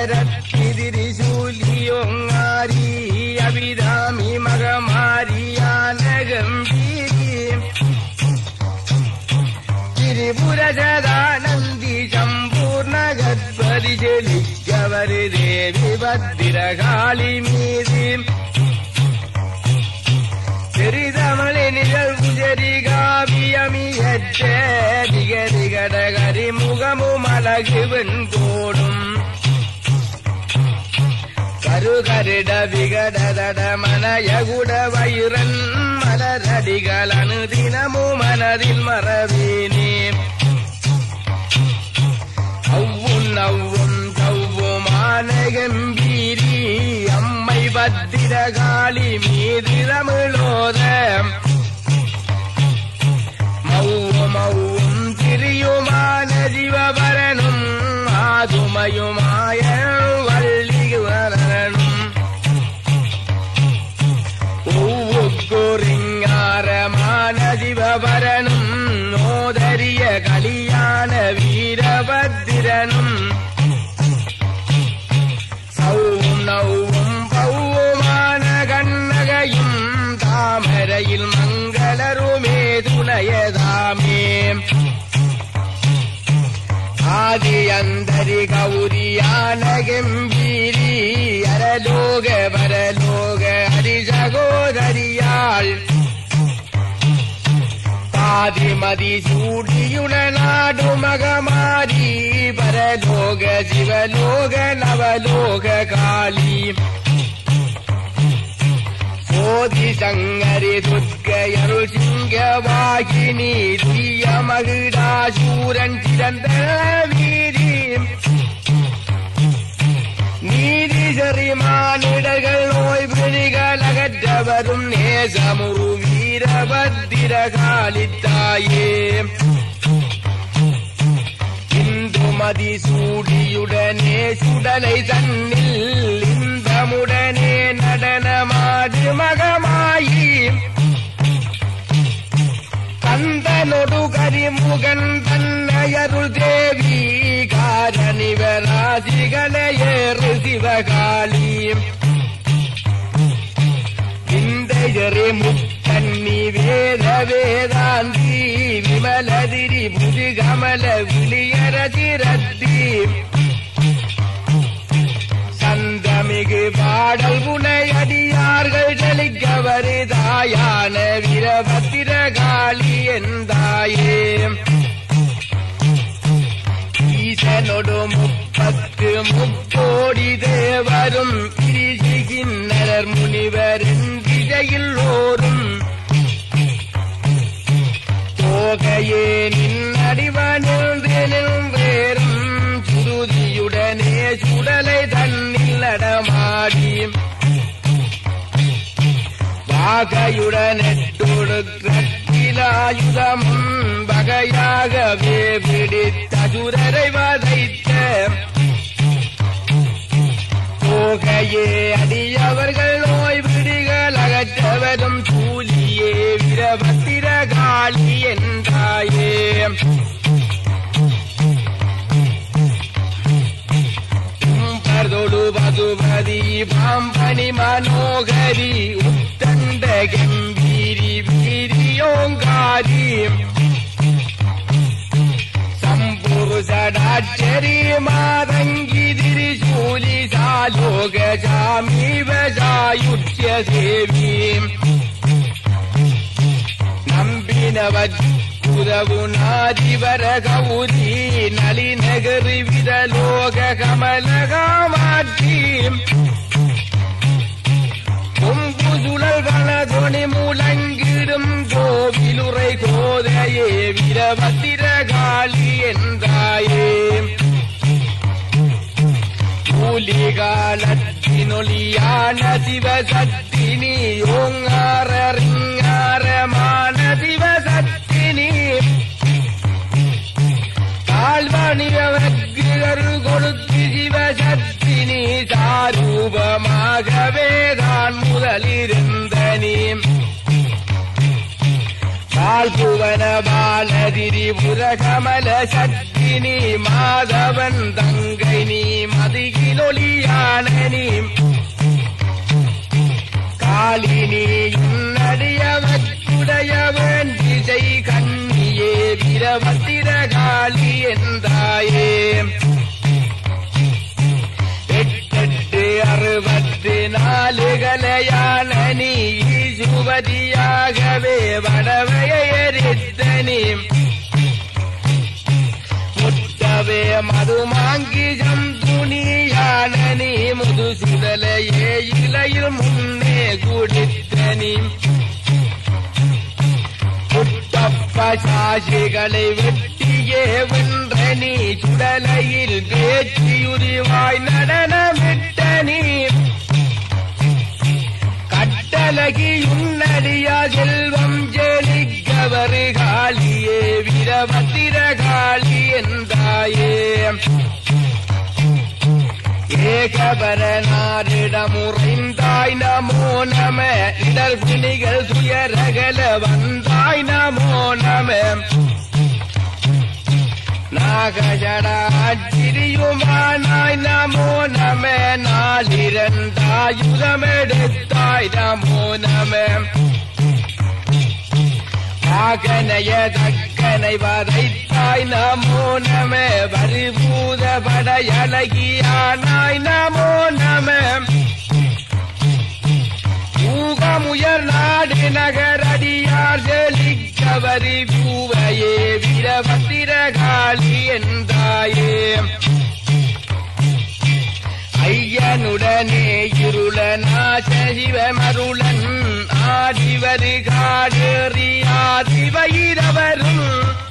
രക്ഷി തിരിശൂലിയൊങ്ങാരി അഭിരാമി മകമാരിയാനഗംഭീരി തിരിപുരജതാനന്ദി സമ്പൂർണ്ണ ഗദ്പതി ചെലിക്കവര് ദേവി ഭദ്രകാളി മീതി ചെറിതമളി നിഴൽകു ചെറികാവിയമിയറ്റ ദിഗതികടകരി മുഖമു മലകുവൻ കോടും കരുകരുട വികടതട മനയകുട വൈറൻ മലരടികളണു ദിനമു മനതിൽ മറവീനേ ഔവും നൗവും ചൗവുமான ഗംഭീരി അമ്മൈ ഭദ്രകാളി മീതിരമിളോത മൗവും മൗവും തിരിയുമാന ജീവഭരനും ആതുമയുമായ വള്ളിവരനും ൂക്കുറിങ്ങാരമാന ജീവഭരനും നോദരിയ കളിയാന വീരഭദ്രനും സൗവും നൗവും പൗവുമാന കണ്ണകയും താമരയിൽ മംഗളരുമേ തുണയതാമേ ആദിയന്തരി ഗൗരിയാന ഗംഭീരി അരലോക പരലോക ഹരിസഹോദരിയാൾ പാതിമതി ചൂടിയുണ നാടുമകമാരി പരലോക ശിവലോക നവലോക കാളി சோதி சங்கரி துர்க்கையருள் சிங்கவாகினி தீய மகிடாசூரன் சிறந்த வீதி நீதி சரி மானிடர்கள் நோய் பிணிகள் அகற்ற வரும் நேசமுரு வீரபத்திர காலித்தாயே இந்துமதி சூடியுடனே சுடலை தன்னில் இன்பமுடனே நடனமாடு மகமாயி கந்தனொடு கரிமுகன் தன்னையருள் தேவி காரணிவராசிகளையேறு சிவகாளி விந்தையரே முத்தன்னி வேத வேதாந்தி விமலதிரி முதுகமல விளியரதிரத்தி சந்தமிகு பாடல் புனையடியார்கள் ஜலிக்க வருதாயான வீரபத்திர காளி எந்தாயே ஈசனொடு முப்பத்து முக்கோடி தேவரும் கிரிசிகின்னரர் முனிவரின் விஜயில் ஓரும் போகையே நின்னடிவனின்று நின்றேறும் சுருதியுடனே சுடலை தன்னில் நடமாடி வாகையுடன் எட்டொடுக்கிலாயுதமும் வகையாகவே பிடித்ததுரரை வதைத்த போகையே அடியவர்கள் நோய் விடிகள் அகற்றவரும் கூலியே வீரபத்திர காளி என்றாயே பர்தொடு பதுபதி பாம்பனி மனோகரி உத்தண்ட கம்பீரி வீரியோங்காரி சம்புருஷடாச்சரி மாதங்கி திரிசூலி சாலோக ஜாமீவ ஜாயுட்ய தேவி நம்பினவத்குதவு நாதிவர கௌரி நளிநகரி விதலோக கமலகாமாட்சி கொம்பு சுழல் கணதொணி முழங்கிடும் கோவிலுரை கோதையே வீரபத்திர காளி என்றாயே கூலிகாலத்தினொலியான சிவசத்தினி ஓங்கார ரிங்காரமான சிவசத்தினி தாழ்வணியவர்க்கு கொடுத்து சிவசத்தினி சாரூபமாகவே தான் முதலிருந்த நீ பால் புவன பாலதிரி புரகமல சக்தி சத்தினி மாதவன் தங்கை நீ மதிகிலொலியான நீ காளினி உன்னடியவற்றுடைய வேண்டிசை கண்ணியே வீரபத்திர காளி என்றாயே எட்டெட்டு அறுபத்து நாலு கலையான நீ சுவதியாகவே வடவையை எரித்த நீ முட்டவே மதுமாங்கிஜம் துணியான நீ முது சிதலையே இலையில் முன்னே குடித்த நீ புட்டப்ப சாசிகளை வெட்டியே வென்ற நீ சுடலையில் பேச்சியுரிவாய் நடனமிட்ட நீ கட்டழகி உன்னடியா செல்வம் ஜெலிக்கவர் காளியே வீரபத்திர காளி என்றாயே ஏகபர நாரிடமுறைந்தாய் நமோ நம இடர் பிணிகள் துயரகல வந்தாய் நமோ நம நாகஜடாச்சிரியுமானாய் நமோ நம நாளிரண்டாயுதமெடுத்தாய் நமோ நம ஆகனைய தக்கனை வதைத்தாய் நமோ நம வருபூத படையழகியானாய் நமோ நம ஊகமுயர் நாடு நகரடியார் செலிக்கவரி பூவையே வீரபத்திர காளி என்றாயே ஐயனுடனே இருள நாச சிவமருளன் ஆடிவரு காடேறி ஆதிவயிரவரும்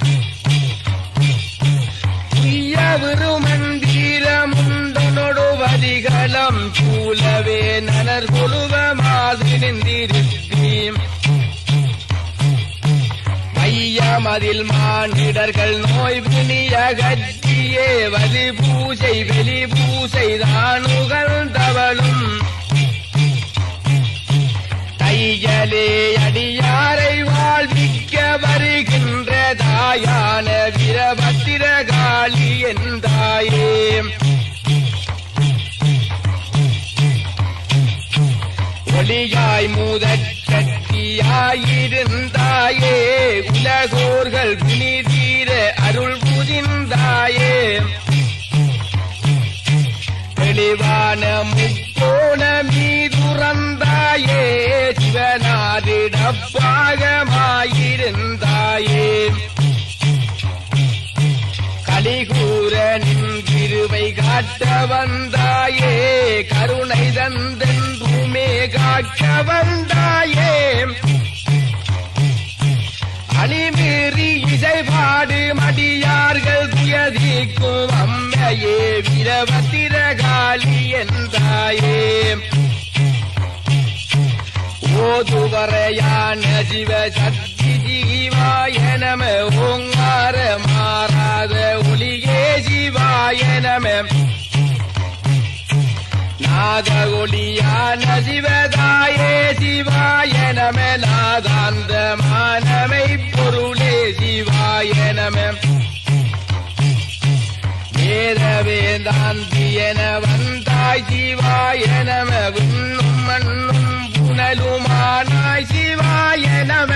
உய்யவிருமந்தீரமுண்டனொடு வரிகளம் சூலவே நனர் கொழுவ மாதிரி நின்றிருக்கீம் மையமதில் மானிடர்கள் நோய் வினியகற்றியே வலி பூசை வெளி பூசை தானுகள் தவளும் கைகளே அடியாரை வாழ்விக்க வருகின்ற தாயான வீரபத்திர காளி என்றாயே ஒளியாய் மூதற்கட்டியாயிருந்தாயே உலகோர்கள் புனிதீர அருள் புரிந்தாயே தெளிவான முக்கோண மீதுறந்தாயே சிவனாரிடப்பாகமாயிருந்தாயே கலிகூர நின்றிருவை காட்ட வந்தாயே கருணை தந்தென்றுமே காக்க வந்தாயே அணிமீறி இசைபாடு மடியார்கள் துயதிக்கும் அம்மையே வீரபத்திர காளி என்றாயே ஓதுவரையான சிவ சக்தி ஜீவாய நம ஓங்கார மாறாத ஒளியே சிவாய நம நாத ஒளியான சிவதாயே சிவாய நம நாதாந்த மானமை பொருளே சிவாய நம வேதவேதாந்தியன வந்தாய் சிவாய நம விண்ணும் மண்ணும் புனலுமானாய் சிவாய நம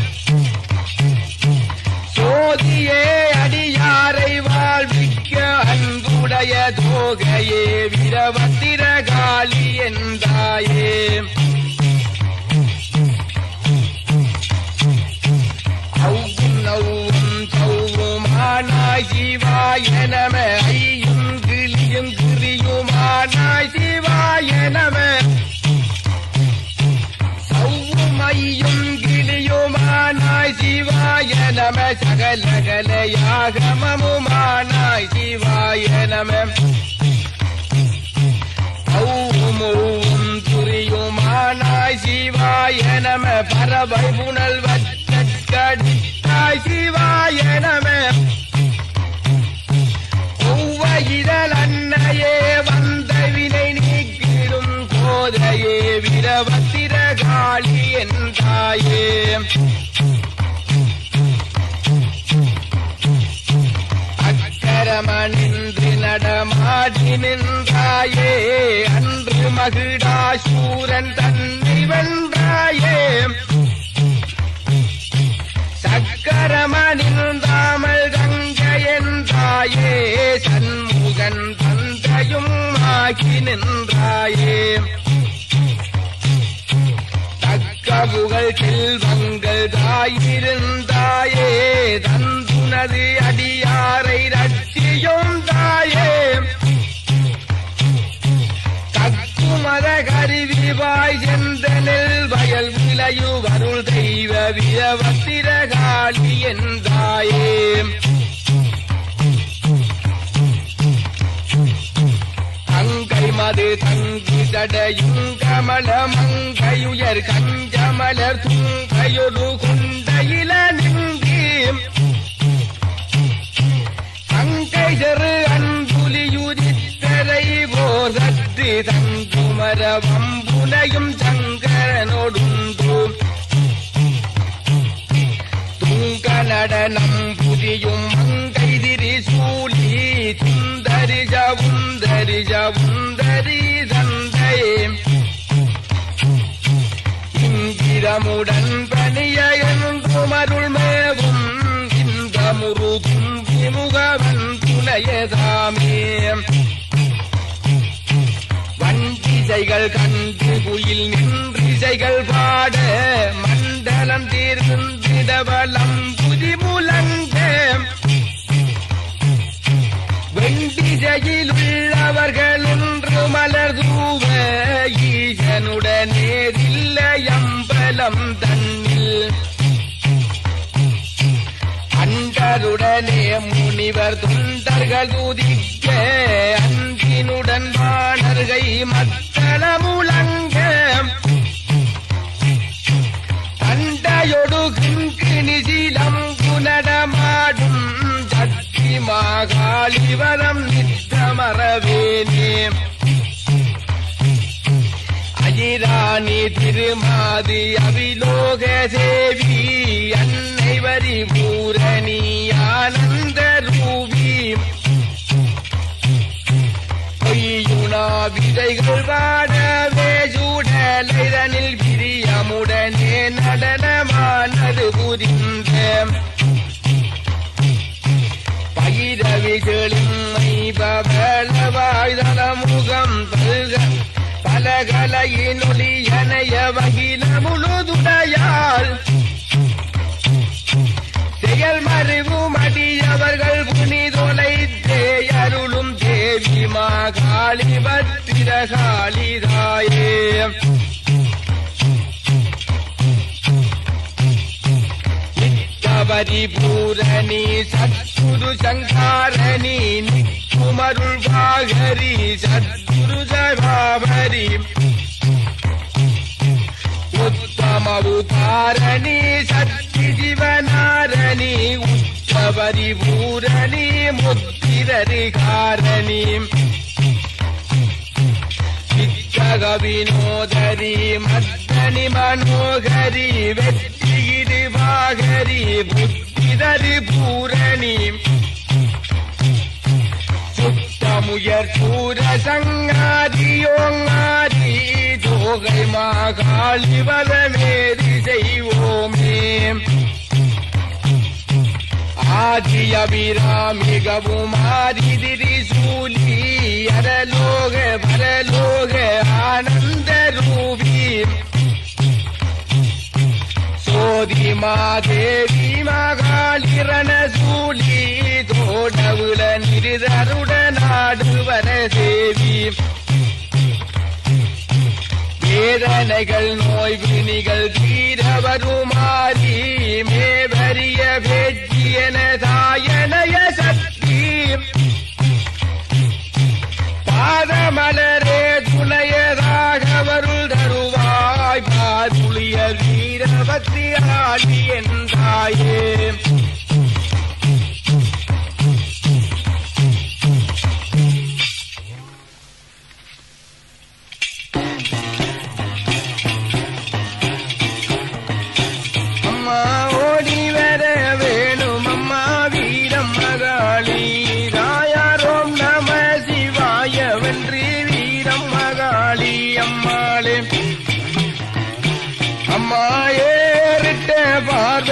சோதியே அடியாரை வாழ்விக்க அன்புடைய தோகையே வீரபத்திர காளி என்றாயே அவ்வும் நவ்வும் சௌவுமானாய் சிவாய நம ஐயும் கிளியும் கிரியுமானாய் சிவாய நம சௌவுமையும் கிளியுமானாய் சிவாய நம சகலகலையாகமமுமானாய் சிவாய நம ஔவும் துரியுமானாய் சிவாய நம பரவை புனல் வச்சடித்தாய் சிவாய நம ஒவ்வையிதழ் அன்னையே வந்த வினை நீக்கிடும் கோதையே வீரபத்திர காளி என்றாயே அக்கர ஆடி நின்றாயே அன்று மகிடாசூரன் தன்னை வென்றாயே சக்கரமணிந்தாமல் கங்க என்றாயே சண்முகன் தந்தையும் ஆகி நின்றாயே தக்க புகழ் செல்வங்கள் தாயிருந்தாயே தந்துனது அடியாரை ரட்சியும் தாயே தக்குமத கருவிவாய் செந்தனில் வயல் விளையு வருள் தெய்வ வீரவத்திரகாளி என்றாயே தங்கை மது தங்கி தடையும் கமல மங்கையுயர் கஞ்சமலர் துங்கையொடு கொண்டையில நின்றி தங்கை செரு அன்புலியுரித்தரை போதற்று தங்குமர வம்புலையும் சங்கரனொடுந்து துங்க நடனம் புரியும் மங்கை திரிசூலி சுந்தரி ஜவுந்தரி ஜவுந்தரி தந்தை இங்கிரமுடன் பணிய என்றும் அருள் மேவும் இந்த முருகும் விமுகவன் துணையதாமே வண்டிசைகள் கண்டு குயில் நின்றிசைகள் பாட மண்டலம் தீர்ந்திடவலம் புதிமுலங்க வெண்டிசையில் உள்ளவர்கள் ஒன்று மலர் தூவ ஈசனுடனே தில்லையம்பலம் தன்னில் அண்டருடனே முனிவர் தொண்டர்கள் துதிக்க அன்பினுடன் வாணர்கை மத்தள முழங்க தண்டையொடு கிங்கிணிசிலம் புனடமாடும் சக்தி மாகாளிவரம் நித்தமரவேனே அஜிராணி திருமாதி அவிலோக சேவி அன்னை வரி பூரணி ஆனந்த ரூபி பொய்யுணா விதைகள் வாடவே சூடலைதனில் பிரியமுடனே நடனமானது புரிந்த பயிரவிகளும் பவளவாய்தளமுகம் பல்க பலகலையினொலி எனைய வகில முழுதுடையாள் செயல் மறிவும் அடியவர்கள் புனிதொலைத்தே அருளும் தேவி மாகாளி பத்திரகாளிதாயே பரிபூரணி சத்குரு சங்காரணி நிக்குமருள் பாகரி சத்குரு ஜபாபரி உத்தமவுதாரணி சக்தி சிவனாரணி உச்சபரிபூரணி முத்திரரிகாரணி சித்தக வினோதரி மத்தனி மனோகரி வெற்றிகிரி பாகரி புத்திரரி பூரணி சுத்தமுயர் சூர சங்காதியோங்காதி ஜோகை மாகாளி வலமேதி செய்வோமே ஆதி அபிராமிகவும் ஆதிதிரி சூலி அரலோக பரலோக ஆனந்த ரூபி சோதி மாதேவி மகாளிரண சூலி தோடவுல நிருதருட நாடுவர தேவி வேதனைகள் நோய் வினிகள் தீர வருமாறி மேவரிய வேட்சியன தாயனய சக்தி பாதமலரே துணையதாக வருள் தருவாய் பாதுளிய வீரபத்ரி ஆடி என்றாயே அம்மா ஓடி வர வேணும் அம்மா வீரம் மகாளி ராயாரோம் நம சிவாய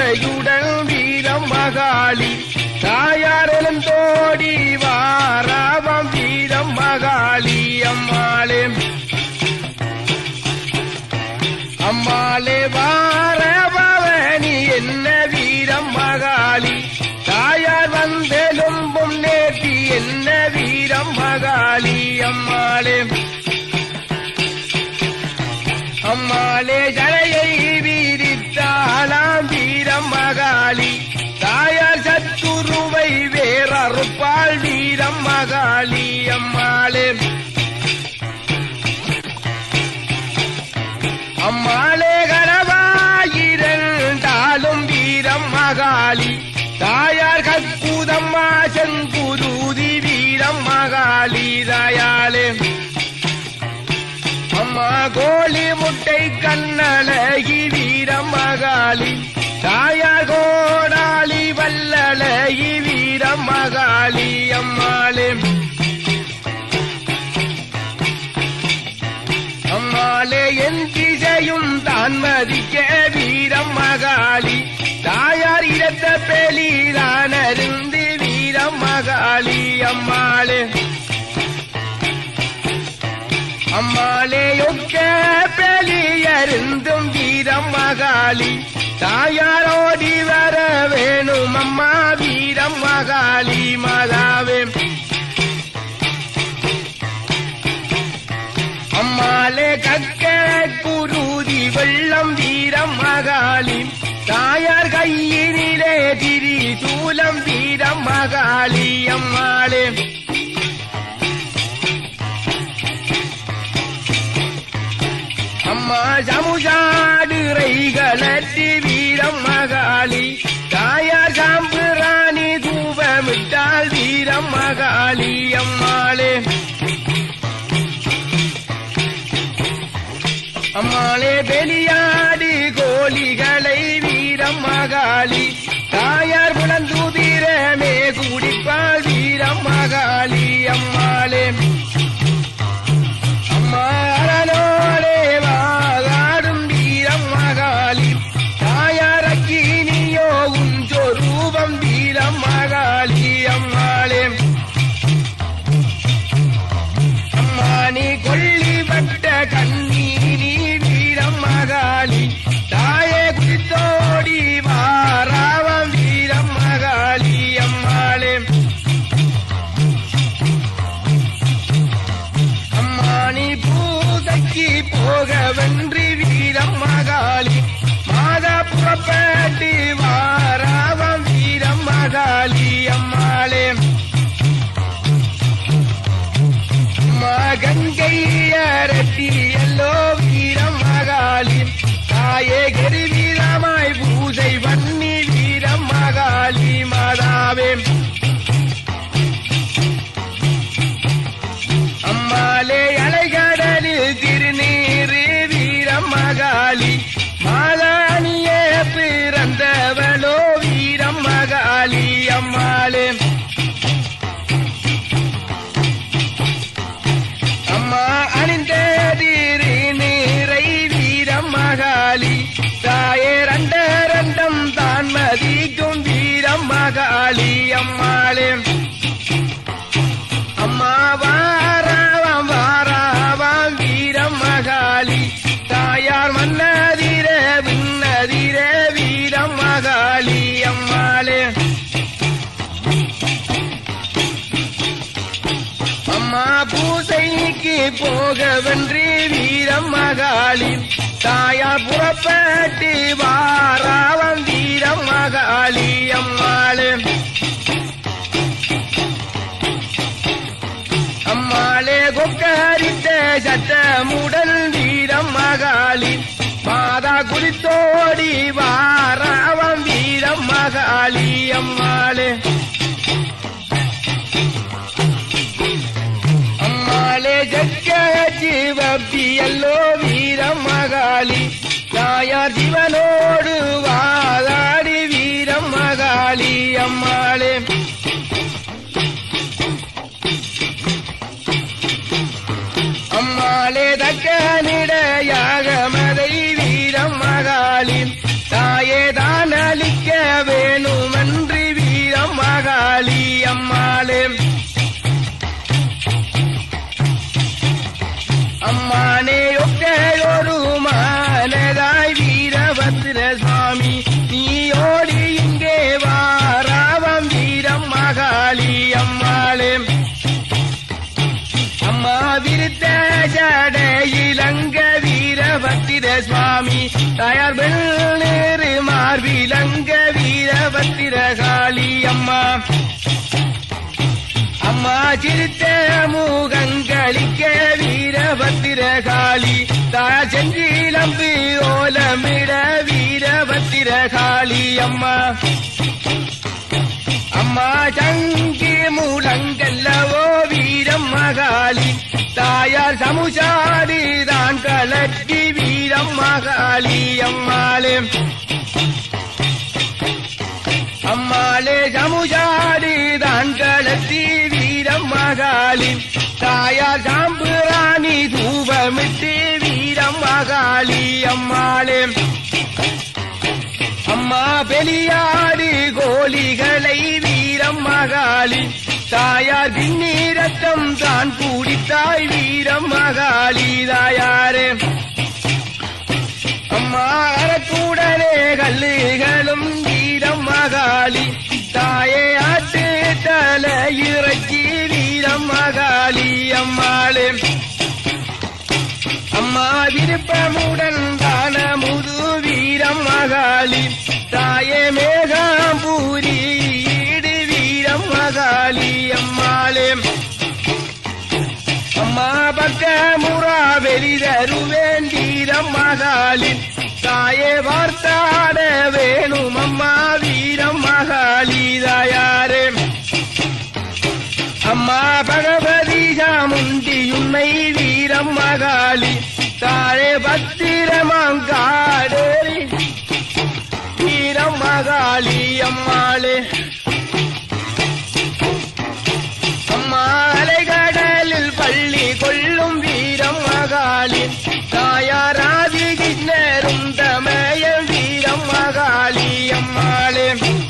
குதிரையுடன் வீரம் மகாளி தாயார் எழுந்தோடி வாராவம் வீரம் மகாளி அம்மாளே அம்மாளே வாரபவனி என்ன வீரம் மகாளி தாயார் வந்தெலும்பும் நேர்த்தி என்ன வீரம் மகாளி அம்மாளே அம்மாளே ஜலையை வீரித்தாளாம் வீரம் மகாளி தாயார் சத்துருவை வேறறுப்பாள் வீரம் மகாளி அம்மாளே அம்மாளே கரவாயிரண்டாலும் வீரம் மகாளி தாயார் கற்புதம்மா செங்குருதி வீரம் மகாளி தாயாளே அம்மா கோழி முட்டை கண்ணழகி வீரம் மகாளி தாயார் கோடாளி வல்லழகி வீரம் மகாளி அம்மாளே அம்மாளே என் திசையும் தான் மதிக்க வீரம் மகாளி தாயார் இடத்த பெலிதான் அருந்து வீரம் மகாளி அம்மாளே அம்மாளே ஒக்க பெலியருந்தும் வீரம் மகாளி தாயாரோடி வர வேணும் அம்மா வீரம் மகாளி மாதாவே அம்மாளே கக்க குருதி வெள்ளம் வீரம் மகாளி தாயார் கையினிலே திரி சூலம் வீரம் மகாளி அம்மாளே அம்மா சமுசாடுரை கலட்டி வீரம் மகாளி தாயார் சாம்புராணி தூபமிட்டால் வீரம் மகாளி அம்மாளே அம்மாளே வெளியாடி கோழிகளை வீரம் மகாளி தாயார் புலந்துதிரமே குடிப்பால் வீரம் மகாளி அம்மாளே அம்மா அரணோடே வாகாடும் வீரம் மகாளி தாயார் அக்கினியோ உஞ்சொரூபம் வீரம் மகாளி அம்மாளே அம்மா நீ கொல்லிப்பட்ட கண்ணீரி வீரம் மகாளி தாயே குடித்தோடி வாராவம் வீரம் மகாளி அம்மாளே அம்மா நீ பூதைக்கு போக வென்றி வீரம் மகாளி மாதா புறப்பட்டு வாராவம் வீரம் மகாளி அம்மாளே கங்கை அரட்டி எல்லோ வீரம் மகாளி தாயே கரி வீரமாய் பூஜை வன்னி வீரம் மகாளி மாதாவே அம்மாளே அலைகடலில் திருநீரு வீரம் மகாளி மாலானியே பிறந்தவளோ வீரம் மகாளி அம்மாளே அம்மா அணிந்ததிரு நீரை வீரம் மகாளி தாயே ரண்ட ரண்டம் தான் மதிக்கும் வீரம் மகாளி அம்மாளே அம்மா வாராவாம் வாராவாம் வீரம் மகாளி தாயார் மன்னதிர விண்ணதிர வீரம் மகாளி அம்மாளே அம்மா பூசைக்கு போகவென்று வீரம் மகாளி தாயார் புறப்பட்டு வாராவம் வீரம் மகாளி அம்மாளே அம்மாளே கொக்கரித்த சட்டமுடன் வீரம் மகாளி மாதா குறித்தோடி வாராவம் வீரம் மகாளி அம்மாளே அம்மாளே ஜக்கி வப்பி எல்லோ வீரம் மகாளி தாயார் சிவனோடு வாதாடி வீரம் மகாளி அம்மாளே அம்மாளே தக்கனிடையாக மதை வீரம் மகாளி தாயே தான் அளிக்க தயார் வெள்ளேறு மார்பிலங்க வீரபத்திரகாளி அம்மா அம்மா சிரித்த மூகங்களிக்க வீரபத்திரகாளி தாயா செஞ்சிலம்பு ஓலமிட வீரபத்திரகாளி அம்மா அம்மா சங்கி மூலங்கல்லவோ வீரம் மகாளி தாயார் சமுசாடி தான் கலட்டி வீரம் மகாளி அம்மாளே அம்மாளே சமுசாடி தான் கலட்டி வீரம் மகாளி தாயார் சாம்புராணி தூபமிட்டு வீரம் மகாளி அம்மாளே அம்மா பெலியாடு கோழிகளை வீரம் மகாளி தாயார் பின்னீரத்தம் தான் கூடித்தாய் வீரம் மகாளி தாயாரே அம்மா அறக்கூடலே கல்லுகளும் வீரம் மகாளி தாயே ஆட்டு தலை இறக்கி வீரம் மகாளி அம்மாளே அம்மா விருப்பமுடன் தான முது வீரம் மகாளி தாயே மேகாம்பூரி ஈடு வீரம் மகாளி அம்மாளே அம்மா பக்க முறா வெளிதருவேன் வீரம் மகாளி தாயே வார்த்தாட வேணும் அம்மா வீரம் மகாளி தாயாரே அம்மா பகவதி சாமுண்டியுன்னை வீரம் மகாளி தாழே பத்திரமாங்காடேறி வீரம் மகாளி அம்மாளே அம்மா அலைகடலில் பள்ளி கொள்ளும் வீரம் மகாளி தாயாராதி கிண்ணரும் தமய வீரம் மகாளி அம்மாளே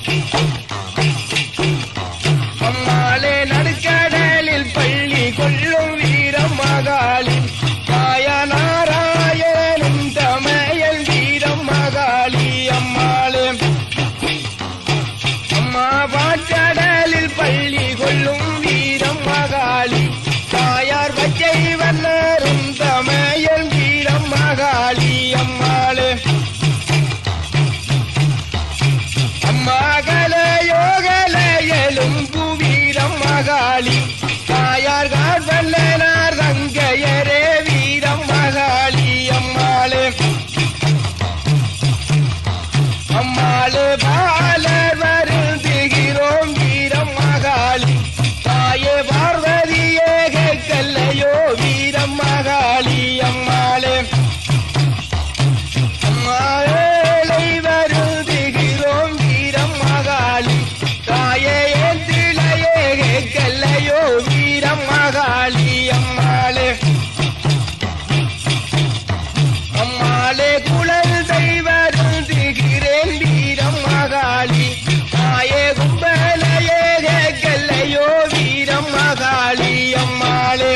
அம்மாளே நடுக்கடலில் பள்ளி கொள்ளும் வீரம் மகாளி தாயா நாராயணனும் தமையல் வீரம் மகாளி அம்மாளே அம்மா பாட்டடலில் பள்ளி கொள்ளும் வீரம் மகாளி தாயார் பச்சை வண்ணரும் தமையல் வீரம் மகாளி அம்மாளே அம்மா கலையோகலையலும் புவீரம் மகாளி தாயார் கார்வல்லனார் தங்கையரே வீரம் மகாளி அம்மாளே அம்மாளே பாலர் வருந்துகிறோம் வீரம் மகாளி தாயே பார்வதியே கல்லையோ வீரம் மகாளி அம்மாளே அம்மா ஏழை வருந்துகிறோம் வீரம் மகாளி தாயே ஏந்திலையே கல்லையோ வீரம் மகாளி அம்மாளே அம்மாளே குழல் வருந்துகிறேன் வீரம் மகாளி தாயே கும்பலையே கல்லையோ வீரம் மகாளி அம்மாளே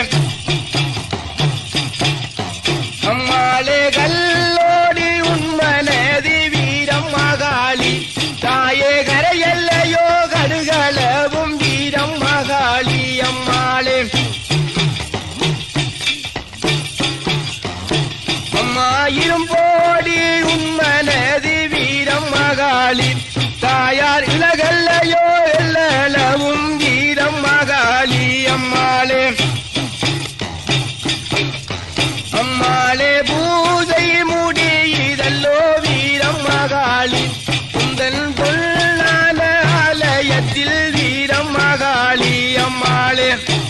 அம்மாளே கல்லோடி உண்மனதி வீரம் மகாளி தாயே கரையல்லையோ கடுகளவும் வீரம் மகாளி அம்மாளே அம்மா இரும்போடி உண்மனதி வீரம் மகாளி தாயார் இலகல்லையோ எல்லளவும் வீரம் மகாளி அம்மாளே அம்மாளே பூஜை முடி இதல்லோ வீரம் மகாளி குந்தன் பொல்லான ஆலயத்தில் வீரம் மகாளி அம்மாளே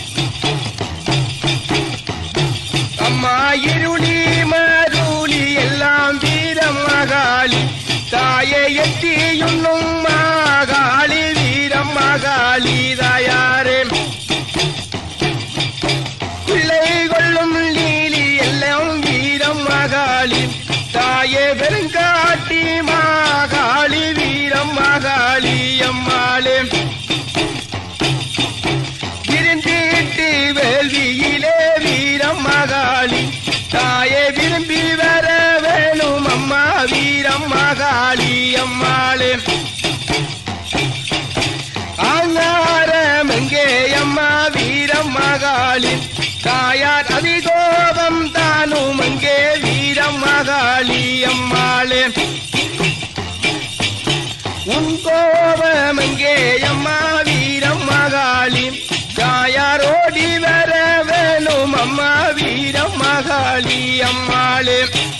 அம்மா இருளி மருளி எல்லாம் வீரம் மகாளி தாயே எத்தியுண்ணும் மகாளி வீரம் மகாளி தாயாரே பிள்ளை கொள்ளும் நீலி எல்லாம் வீரம் மகாளி தாயே பெருங்காட்டி மகாளி வீரம் மகாளி அம்மாளே விரும்பிட்டு வேள்வியிலே வீரம் மகாளி தாயே விரும்பி வர வேணும் அம்மா வீரம் மகாளி அம்மாளே உன் கோபமெங்கே அம்மா வீரம் மகாளி தாயாரோடி வர வேணும் அம்மா வீரம் மகாளி அம்மாளே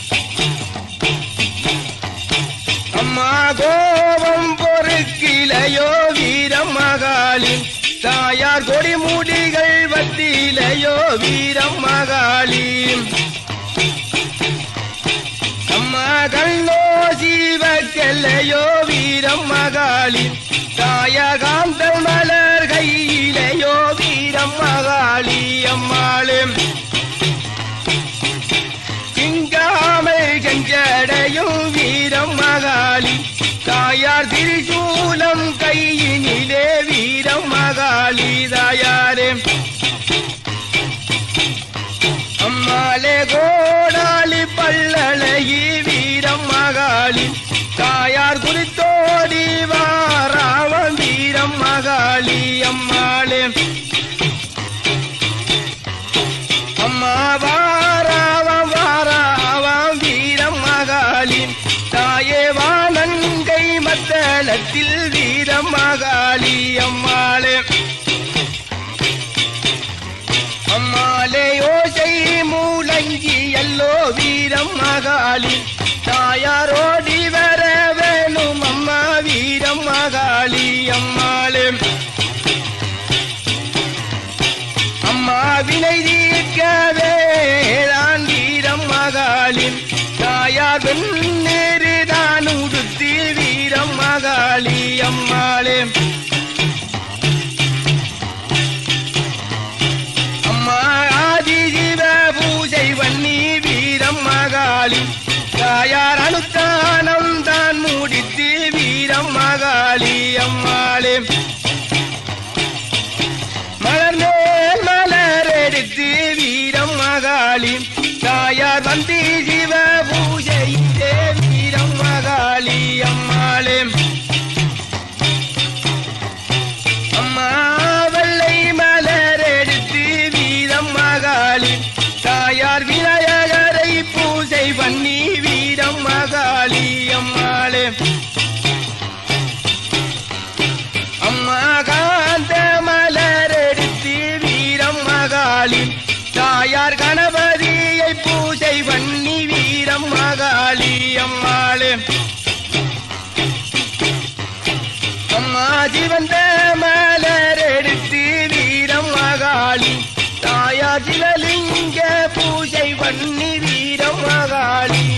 அம்மா கோபம் பொறுக்கிலையோ வீரம் மகாளி தாயார் கொடி முடிகள் வத்திலையோ வீரம் மகாளி அம்மா கண்ணோ சீவக்கல்லையோ வீரம் மகாளி தாயார் காந்தல் மலர் கையிலையோ வீரம் மகாளி அம்மாளே சிங்காமை கஞ்சடையும் வீரம் மகாளி தாயார் திரிசூலம் கையினிலே வீரம் மகாளி தாயாரே அம்மாளே கோடாலி பல்லழகி வீரம் மகாளி தாயார் குறித்தோடி வாராவம் வீரம் மகாளி அம்மாளே அம்மா வாராவம் வாராவம் வீரம் மகாளி தாயே வானங்கை மத்தளத்தில் வீரம் மகாளி அம்மாளே அம்மாலே யோசை மூலங்கி எல்லோ வீரம் மகாளி தாயாரோடி வர வேணும் அம்மா வீரம் மகாளி அம்மாளே அம்மா வினை தீர்க்கவே தான் வீரம் மகாளி தாயார் வெண்ணேறு தான் உடுத்தி வீரம் மகாளி அம்மாளே அம்மா ஆதி ஜீவ பூஜை வன்னி வீரம் மகாளி தாயார் அனுத்தானம் தான் மூடித்து வீரம் மகாளி அம்மாளே மலர் மேல் மலர் எடுத்து வீரம் மகாளி தாயார் வந்தி சிவ பூஜை வீரம் மகாளி அம்மாளே அம்மா வெள்ளை மலர் எடுத்து வீரம் மகாளி தாயார் விநாயகரை பூஜை பண்ணி வீரம் மகாளி அம்மாளே அம்மா காந்த மலர் எடுத்து வீரம் மகாளி தாயார் கணபதியை பூஜை பண்ணி வீரம் மகாளி அம்மாளே அம்மா ஜீவந்த மலர் எடுத்து வீரம் மகாளி தாயார் சிவலிங்க பூஜை பண்ணி வீரம் மகாளி